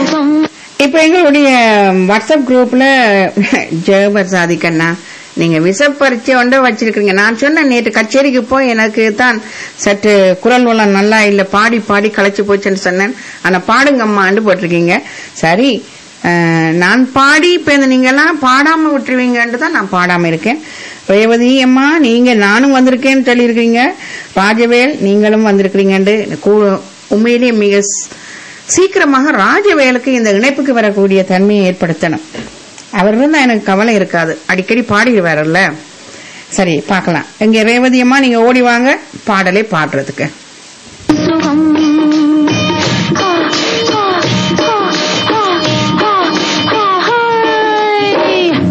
முகம் இப்ப எங்களுடைய வாட்ஸ்அப் குரூப்ல ஜெகபர் சாதிக்கண்ணா நீங்க விச பரீட்சை ஒன்று வச்சிருக்கீங்க நான் சொன்னேன் நேற்று கச்சேரிக்கு போய் எனக்கு தான் சற்று குரல் வளம் நல்லா இல்ல பாடி பாடி களைச்சு போச்சுன்னு சொன்னேன் ஆனா பாடுங்கம்மான்னு போட்டிருக்கீங்க சரி அஹ், நான் பாடி இப்ப இந்த நீங்க எல்லாம் பாடாம விட்டுருவீங்கன்ட்டு தான் நான் பாடாம இருக்கேன் ரேவதி அம்மா நீங்க நானும் வந்திருக்கேன்னு சொல்லியிருக்கீங்க ராஜவேல் நீங்களும் வந்திருக்கிறீங்கன்னு கூ- உண்மையிலேயே மிக ஸ்- சீக்கிரமாக ராஜவேலுக்கு இந்த இணைப்புக்கு வரக்கூடிய தன்மையை ஏற்படுத்தணும் அவர் இருந்தா எனக்கு கவலை இருக்காது அடிக்கடி பாடிடுவாருல்ல சரி பார்க்கலாம் எங்க ரேவதி அம்மா நீங்க ஓடி வாங்க பாடலை பாடுறதுக்கு